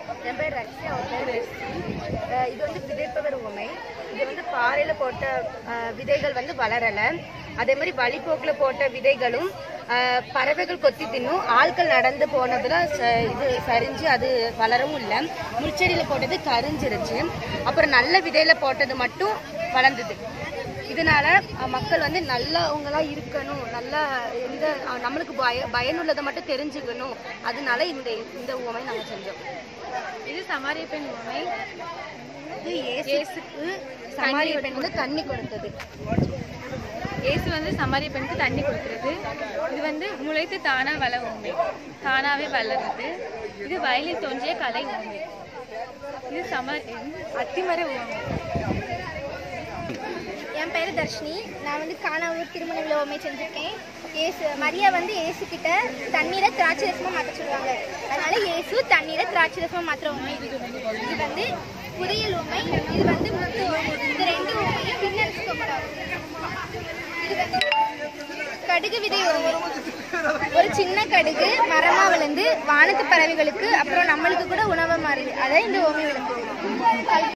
என் பேர் ரக்ஷா அவன் பேர் ரெஸ்டி அஹ் இது வந்து விதைப்பவர் உமை இது வந்து பாறையில் போட்ட அஹ், விதைகள் வந்து வளரலை அதே மாதிரி வழிபோக்கில் போட்ட விதைகளும் அஹ், பறவைகள் கொத்தி தின்னும் ஆட்கள் நடந்து போனதுல ச- இது சரிஞ்சு அது வளரவும் இல்லை முள்செடியில் போட்டது கரிஞ்சிருச்சு அப்புறம் நல்ல விதையில போட்டது மட்டும் வளர்ந்தது இதனால அஹ், மக்கள் வந்து நல்லவங்களா இருக்கணும் நல்லா எந்த அஹ், நம்மளுக்கு பய பயனுள்ளதை மட்டும் தெரிஞ்சுக்கணும் அதனால இந்த இந்த உமை நாங்கள் செஞ்சோம் இது சமாரிய பெண் உண்மை இது இயேசுக்கு சமாரிய பெண் வந்து தண்ணி கொடுத்தது இயேசு வந்து சமாரிய பெண்ணுக்கு தண்ணி கொடுக்குறது இது வந்து முளைத்து தானா வள உண்மை தானாவே வளருது இது வயலில் தோன்றிய கலை உண்மை இது சம அத்திமர உண்மை என் பேர் தர்ஷினி நான் வந்து காணாவூர் திருமண விழாவுமே செஞ்சுருக்கேன் ஏசு மரியா வந்து ஏசு கிட்ட தண்ணீரை திராட்சை ரசமாக மாற்ற சொல்லுவாங்க அதனால இயேசு தண்ணீரை திராட்சை ரசமாக மாற்ற உண்மை இது இது வந்து புதையல் உண்மை இது வந்து முத்து உண்மை இந்த ரெண்டு உண்மையும் பின்னடிச்சுக்கப்படாது இது வந்து கடுகு விதை உண்மை ஒரு சின்ன கடுகு மரமா விழுந்து வானத்து பறவைகளுக்கு அப்புறம் நம்மளுக்கு கூட உணவா மாறுது அதான் இந்த ஓமி விளக்கு